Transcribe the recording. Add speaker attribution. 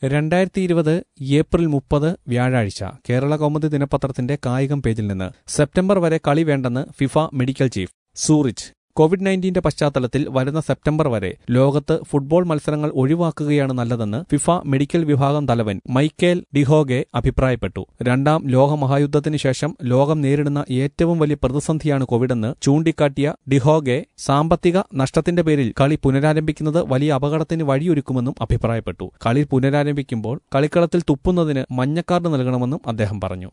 Speaker 1: രണ്ടായിരത്തി ഇരുപത് ഏപ്രിൽ മുപ്പത് വ്യാഴാഴ്ച കേരള കൗമുദി ദിനപത്രത്തിന്റെ കായികം പേജിൽ നിന്ന് സെപ്റ്റംബർ വരെ കളി വേണ്ടെന്ന് FIFA medical chief Zurich Covid നയൻറ്റീന്റെ പശ്ചാത്തലത്തിൽ വരുന്ന സെപ്റ്റംബർ വരെ ലോകത്ത് ഫുട്ബോൾ മത്സരങ്ങൾ ഒഴിവാക്കുകയാണ് നല്ലതെന്ന് ഫിഫ മെഡിക്കൽ വിഭാഗം തലവൻ മൈക്കേൽ ഡിഹോഗെ അഭിപ്രായപ്പെട്ടു രണ്ടാം ലോകമഹായുദ്ധത്തിന് ശേഷം ലോകം നേരിടുന്ന ഏറ്റവും വലിയ പ്രതിസന്ധിയാണ് കോവിഡെന്ന് ചൂണ്ടിക്കാട്ടിയ ഡിഹോഗെ സാമ്പത്തിക നഷ്ടത്തിന്റെ പേരിൽ കളി പുനരാരംഭിക്കുന്നത് വലിയ അപകടത്തിന് വഴിയൊരുക്കുമെന്നും അഭിപ്രായപ്പെട്ടു കളി പുനരാരംഭിക്കുമ്പോൾ കളിക്കളത്തിൽ തുപ്പുന്നതിന് മഞ്ഞക്കാർഡ് നൽകണമെന്നും അദ്ദേഹം പറഞ്ഞു